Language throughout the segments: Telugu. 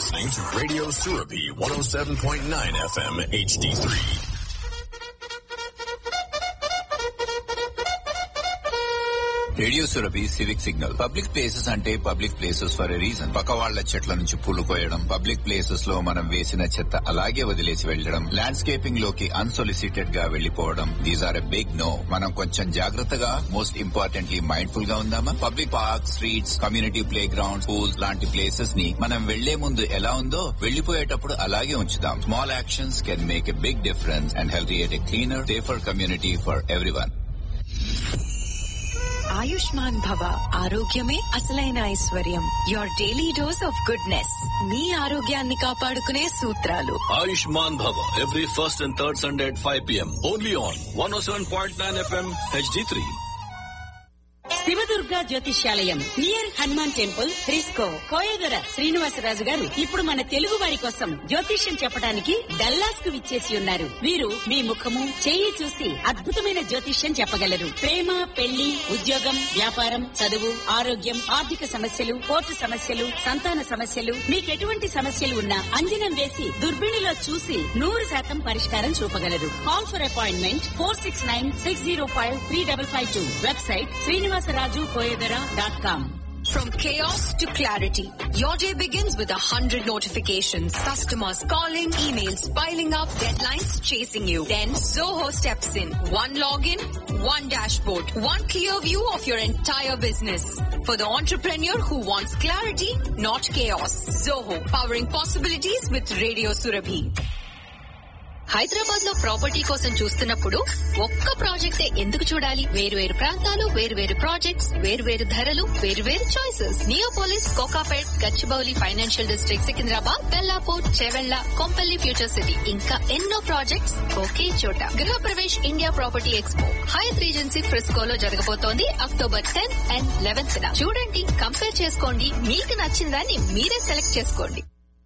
listening to Radio Surabi 107.9 FM HD3. Radio Surabhi civic signal public places అంటే public places for a reason పక్క వాళ్ల చెట్ల నుంచి పూలు కోయడం పబ్లిక్ ప్లేసెస్ లో మనం వేసిన చెత్త అలాగే వదిలేసి వెళ్లడం ల్యాండ్స్కేపింగ్ లోకి అన్సొలిసిటెడ్ గా వెళ్లిపోవడం these are a big no మనం కొంచెం జాగ్రత్తగా మోస్ట్ ఇంపార్టెంట్లీ మైండ్ఫుల్ గా ఉందామా public park streets community playground schools లాంటి ప్లేసెస్ ని మనం వెళ్లే ముందు ఎలా ఉందో వెళ్లిపోయేటప్పుడు అలాగే ఉంచుదాం small actions can make a big difference and help create a cleaner safer community for everyone ఆయుష్మాన్ భవ ఆరోగ్యమే అసలైన ఐశ్వర్యం your daily dose of goodness మీ ఆరోగ్యాన్ని కాపాడుకునే సూత్రాలు Ayushman Bhava every first and third Sunday at 5 p.m. Only on 107.9 FM HD3. Shivadurga Jyotishyalayam near Hanuman temple Frisco Koyagara Srinivasaraju garu ఇప్పుడు మన తెలుగు వారి కోసం జ్యోతిష్యం చెప్పడానికి డల్లాస్ కు విచ్చేసి ఉన్నారు వీరు మీ ముఖము చేయి చూసి అద్భుతమైన జ్యోతిష్యం చెప్పగలరు ప్రేమ పెళ్లి ఉద్యోగం వ్యాపారం చదువు ఆరోగ్యం ఆర్థిక సమస్యలు కోర్టు సమస్యలు సంతాన సమస్యలు మీకు ఎటువంటి సమస్యలు ఉన్నా అంజనం వేసి దుర్బిణిలో చూసి నూరు శాతం పరిష్కారం చూపగలరు call for appointment four six nine six zero five three double five two website Srinivasaraju Koyadara dot com From chaos to clarity, your day begins with a hundred notifications. Customers calling, emails piling up, deadlines chasing you. Then Zoho steps in. One login, one dashboard, one clear view of your entire business. For the entrepreneur who wants clarity, not chaos. Zoho, powering possibilities with Radio Surabhi. Hyderabad లో ప్రాపర్టీ కోసం చూస్తున్నప్పుడు ఒక్క ప్రాజెక్టే ఎందుకు చూడాలి వేరు వేరు ప్రాంతాలు వేరు వేరు ప్రాజెక్ట్స్ వేరు వేరు ధరలు వేరు వేరు choices Neopolis Kokapet Gachibowli financial district Secunderabad Bellapur Chevella Kompally future city ఇంకా ఎన్నో ప్రాజెక్ట్స్ ఒకే చోట Gruha Pravesh India property expo Hyatt Regency ఫ్రిస్కోలో జరగబోతోంది అక్టోబర్ టెన్త్ అండ్ లెవెన్త్ చూడండి కంపేర్ చేసుకోండి మీకు నచ్చిందాన్ని మీరే సెలెక్ట్ చేసుకోండి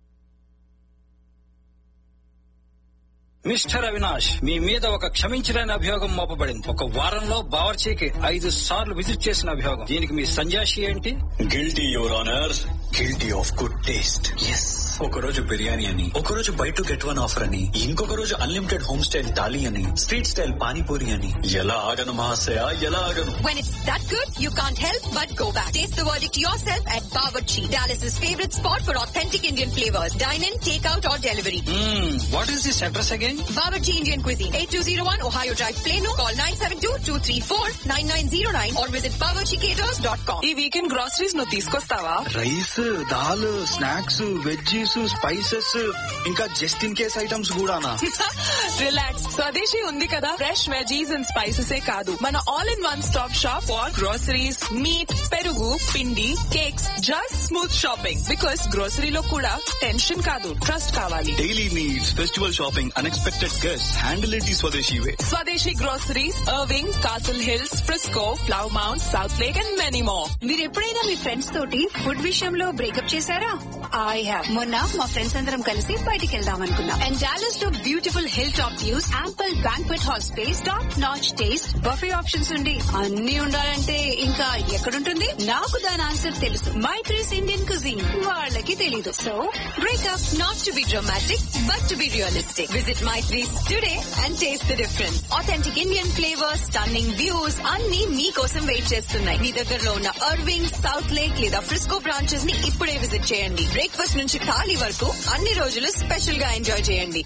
మిస్టర్ అవినాష్ మీ మీద ఒక క్షమించలేని అభియోగం మోపబడింది ఒక వారంలో బావర్చీకి ఐదు సార్లు విజిట్ చేసిన అభియోగం దీనికి మీ సంజాషి ఏంటి guilty your honour guilty of good taste yes ఒక రోజు బిర్యానీ అని ఒక రోజు buy two get one offer అని ఇంకొక రోజు అన్లిమిటెడ్ హోమ్ స్టైల్ థాలీ అని స్ట్రీట్ స్టైల్ పానీపూరి అని ఎలా ఆగను మహాశయ ఎలా ఆగను When it's that good, you can't help but go back. Taste the verdict yourself at Bawarchi, Dallas's favorite spot for authentic Indian flavors. Dine in, take out or delivery. What is this address again Bawarchi Indian Cuisine, 8201 Ohio Drive, Plano. Call 972-234-9909 or visit bawarchicaters.com. ఈ వీకెండ్ గ్రాసరీస్ నువ్వు తీసుకొస్తావా rice dal snacks veggies spices ఇంకా జస్ట్ ఇన్ కేస్ ఐటమ్స్ కూడానా రిలాక్స్ స్వదేశీ ఉంది కదా ఫ్రెష్ వెజీస్ అండ్ స్పైసెస్ ఏ కాదు మన all in one stop shop for groceries meat పెరుగు పిండి cakes just smooth shopping because గ్రోసరీలో కూడా టెన్షన్ కాదు ట్రస్ట్ కావాలి Daily needs, festival shopping, unexpected guests. Handle it the Swadeshi way. Swadeshi groceries Irving Castle Hills Frisco flower mound south lake and many more మీరు ఎప్పుడైనా మీ ఫ్రెండ్స్ తోటి ఫుడ్ విషయంలో బ్రేకప్ చేశారా ఐ హావ్ మొన్న మా ఫ్రెండ్స్ అందరం కలిసి బయటికి వెళ్దాం అనుకున్నాం అండ్ డాలస్ లో beautiful hill top views ample banquet hall space top notch taste buffet options ఉండి అన్ని ఉండాలంటే ఇంకా ఎక్కడుంటుంది నాకు దాని ఆన్సర్ తెలుసు మై ట్రీస్ ఇండియన్ కుజిన్ వాళ్ళకి తెలీదు so Breakup not to be dramatic, but to be realistic. Visit My Trees today and taste the difference. Authentic Indian flavors, stunning views, అన్ని మీకోసం వెయిట్ చేస్తున్నాయి మీ దగ్గరలో ఉన్న అర్వింగ్ సౌత్ లేక్ లేదా ఫ్రిస్కో బ్రాంచెస్ ని ఇప్పుడే విజిట్ చేయండి బ్రేక్ఫాస్ట్ నుంచి థాలీ వరకు అన్ని రోజులు స్పెషల్ గా ఎంజాయ్ చేయండి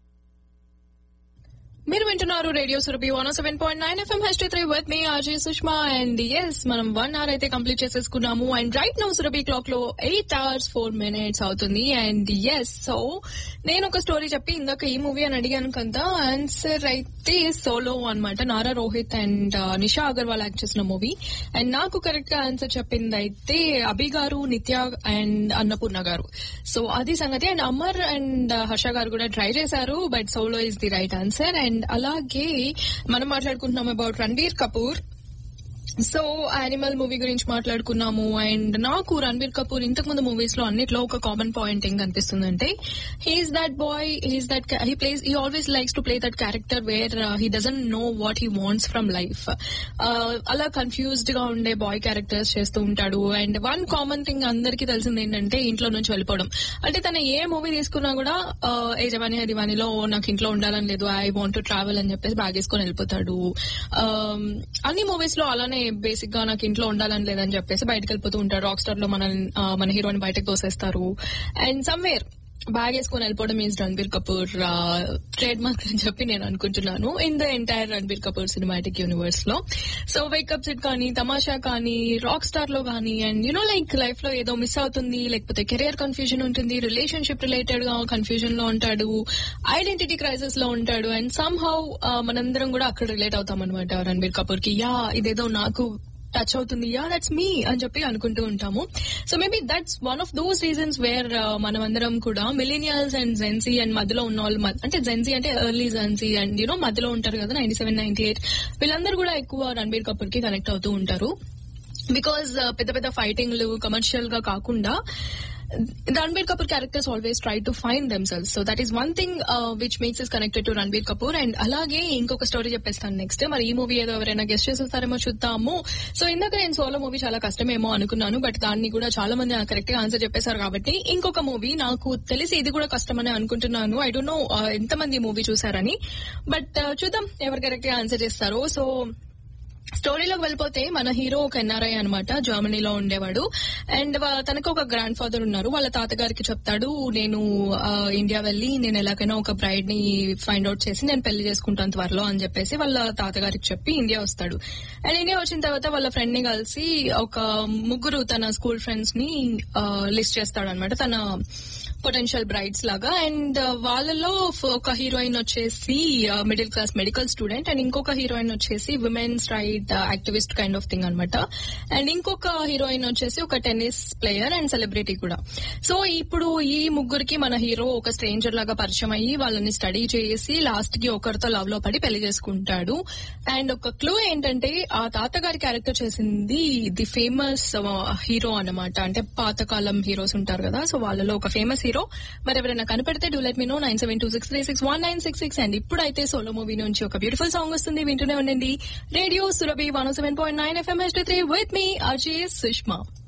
మీరు వింటున్నారు radio Surabhi one seven point nine FM H three with మీ ఆర్జే సుష్మా అండ్ ఎస్ మనం వన్ అవర్ అయితే కంప్లీట్ చేసేసుకున్నాము and right now Surabhi clock లో ఎయిట్ అవర్స్ ఫోర్ మినిట్స్ అవుతుంది అండ్ ఎస్ సో నేను ఒక స్టోరీ చెప్పి ఇందాక ఈ మూవీ అని అడిగాను కదా ఆన్సర్ అయితే సోలో అన్నమాట నారా రోహిత్ అండ్ నిషా అగర్వాల్ యాక్ట్ చేసిన మూవీ అండ్ నాకు కరెక్ట్ గా ఆన్సర్ చెప్పింది అయితే అభి గారు నిత్య అండ్ అన్నపూర్ణ గారు సో అది సంగతి అండ్ అమర్ అండ్ హర్ష గారు కూడా ట్రై చేశారు but Solo is the right answer and అలాగే మనం మాట్లాడుకుంటున్నాం about Ranbir Kapoor so Animal movie గురించి మాట్లాడుకున్నాము అండ్ నాకు రణబీర్ కపూర్ ఇంతకు ముందు మూవీస్ లో అన్నిట్లో ఒక కామన్ పాయింట్ ఏం కనిపిస్తుందంటే he's that boy he's that he plays he always likes to play that character where he doesn't know what he wants from life అలా కన్ఫ్యూజ్డ్ గా ఉండే బాయ్ క్యారెక్టర్స్ చేస్తూ ఉంటాడు అండ్ వన్ కామన్ థింగ్ అందరికీ తెలిసింది ఏంటంటే ఇంట్లో నుంచి వెళ్ళిపోవడం అంటే తన ఏ మూవీ తీసుకున్నా కూడా ఏ జవానీ హే దివానీలో నాకు ఇంట్లో ఉండాలని లేదు ఐ వాంట్ టు ట్రావెల్ అని చెప్పేసి బ్యాగ్ వేసుకొని వెళ్ళిపోతాడు Um, అన్ని మూవీస్ లో అలానే బేసిక్ గా నాకు ఇంట్లో ఉండాలని లేదని చెప్పేసి బయటకు వెళ్ళిపోతూ ఉంటాడు రాక్ స్టార్ లో మన ఆ, మన హీరోని బయటకు తోసేస్తారు అండ్ సమ్వేర్ బ్యాగ్ వేసుకొని వెళ్ళిపోవడం is Ranbir Kapoor trademark అని చెప్పి నేను అనుకుంటున్నాను in the entire Ranbir Kapoor cinematic universe లో సో వేకప్ సిట్ కానీ తమాషా కానీ రాక్ స్టార్ లో కానీ అండ్ యునో లైక్ లైఫ్ లో ఏదో మిస్ అవుతుంది లేకపోతే కెరియర్ కన్ఫ్యూజన్ ఉంటుంది రిలేషన్షిప్ రిలేటెడ్ గా కన్ఫ్యూజన్ లో ఉంటాడు ఐడెంటిటీ క్రైసిస్ లో ఉంటాడు అండ్ సమ్ హౌ మనందరం కూడా అక్కడ రిలేట్ అవుతాం అనమాట రణబీర్ కపూర్ కి యా ఇదేదో నాకు టచ్ అవుతుంది యా దట్స్ మీ అని చెప్పి అనుకుంటూ ఉంటాము so maybe that's one of those reasons where మనం అందరం కూడా మిలీనియల్స్ అండ్ జెన్సీ అండ్ మధ్యలో ఉన్న వాళ్ళు మ- అంటే జెన్సీ అంటే ఎర్లీ జెన్సీ అండ్ యూనో మధ్యలో ఉంటారు కదా నైన్టీ సెవెన్ నైన్టీ ఎయిట్ వీళ్ళందరూ కూడా ఎక్కువ రణబీర్ కపూర్ కి కనెక్ట్ అవుతూ ఉంటారు బికాస్ పెద్ద పెద్ద ఫైటింగ్లు కమర్షియల్ గా కాకుండా Ranbir Kapoor characters always try to find themselves so that is one thing which makes is connected to Ranbir Kapoor and అలాగే ఇంకొక స్టోరీ చెప్పేస్తాను నెక్స్ట్ మరి ఈ మూవీ ఏదో ఎవరైనా గెస్ట్ చేసేస్తారేమో చూద్దాము సో ఇందాక నేను సోలో మూవీ చాలా కష్టమేమో అనుకున్నాను బట్ దాన్ని కూడా చాలా మంది కరెక్ట్ గా ఆన్సర్ చెప్పేశారు కాబట్టి ఇంకొక మూవీ నాకు తెలిసి ఇది కూడా కష్టమని అనుకుంటున్నాను ఐ డోంట్ నో ఎంతమంది మూవీ చూసారని బట్ చూద్దాం ఎవరు కరెక్ట్ గా ఆన్సర్ చేస్తారో సో స్టోరీలోకి వెళ్ళిపోతే మన హీరో ఒక ఎన్ఆర్ఐ అనమాట జర్మనీలో ఉండేవాడు అండ్ వా- తనకు ఒక గ్రాండ్ ఫాదర్ ఉన్నారు వాళ్ళ తాతగారికి చెప్తాడు నేను ఆ, ఇండియా వెళ్ళి నేను ఎలాగైనా ఒక బ్రైడ్ ని ఫైండ్ అవుట్ చేసి నేను పెళ్లి చేసుకుంటాను త్వరలో అని చెప్పేసి వాళ్ళ తాతగారికి చెప్పి ఇండియా వస్తాడు అండ్ ఇండియా వచ్చిన తర్వాత వాళ్ళ ఫ్రెండ్ ని కలిసి ఒక ముగ్గురు తన స్కూల్ ఫ్రెండ్స్ ని లిస్ట్ చేస్తాడు అనమాట తన పొటెన్షియల్ బ్రైడ్స్ లాగా అండ్ వాళ్ళలో ఫ- ఒక హీరోయిన్ వచ్చేసి middle class medical student and ఇంకొక హీరోయిన్ వచ్చేసి women's right activist kind of thing అనమాట అండ్ ఇంకొక హీరోయిన్ వచ్చేసి ఒక టెన్నిస్ ప్లేయర్ అండ్ సెలబ్రిటీ కూడా సో ఇప్పుడు ఈ ముగ్గురికి మన హీరో ఒక స్ట్రేంజర్ లాగా పరిచయం అయ్యి వాళ్ళని స్టడీ చేసి లాస్ట్ కి ఒకరితో లవ్ లో పడి పెళ్లి చేసుకుంటాడు అండ్ ఒక క్లూ ఏంటంటే ఆ తాతగారి క్యారెక్టర్ చేసింది ది ఫేమస్ హీరో అన్నమాట అంటే పాతకాలం హీరోస్ ఉంటారు కదా సో వాళ్ళలో ఒక ఫేమస్ హీరో మరి ఎవరైనా కనిపెడితే do let me know nine seven two six three six one nine six six and ఇప్పుడైతే సోలో మూవీ నుంచి ఒక బ్యూటిఫుల్ సాంగ్ వస్తుంది వింటూనే ఉండండి radio Surabhi one seven point nine FM three with మీ అజయ్ సుష్మా